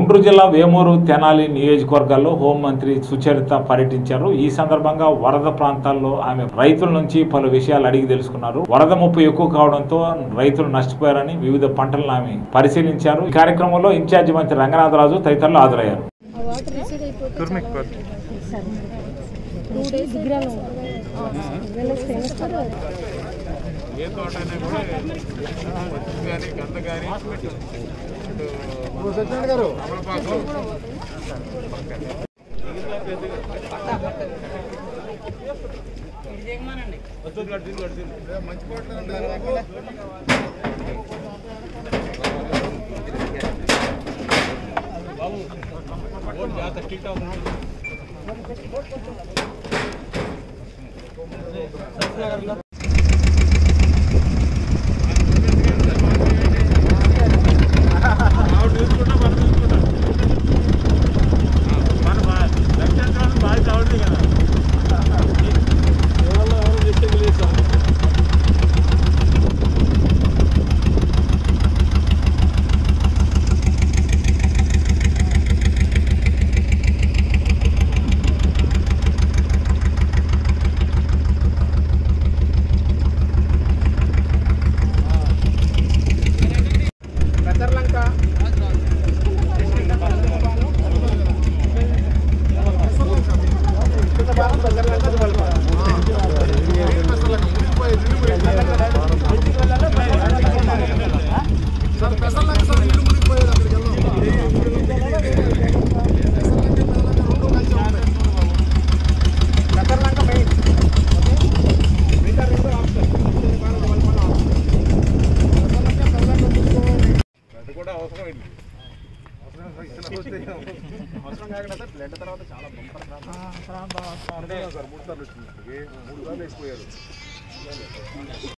గుంటూరు జిల్లా వేమూరు తెనాలి నియోజకవర్గాల్లో హోంమంత్రి సుచరిత పర్యటించారు ఈ సందర్భంగా వరద ప్రాంతాల్లో ఆమె రైతుల నుంచి పలు విషయాలు అడిగి తెలుసుకున్నారు వరద ముప్పు ఎక్కువ కావడంతో రైతులు నష్టపోయారని వివిధ పంటలను ఆమె పరిశీలించారు ఈ కార్యక్రమంలో ఇన్ఛార్జి మంత్రి రంగనాథరాజు తదితరులు హాజరయ్యారు ఆ వాటర్ రిసీడ్ అయిపోతే టూ డేస్ ఏ తోట అయినా కూడా పచ్చి కానీ గంధ కానీ తమలపాకు అది కూడా అవసరం ఇది అవసరం కాకుండా సార్ బ్లడ్ తర్వాత చాలా బంపర్ సార్ మూడు సార్లు వచ్చింది మూడు సార్లు వేసిపోయారు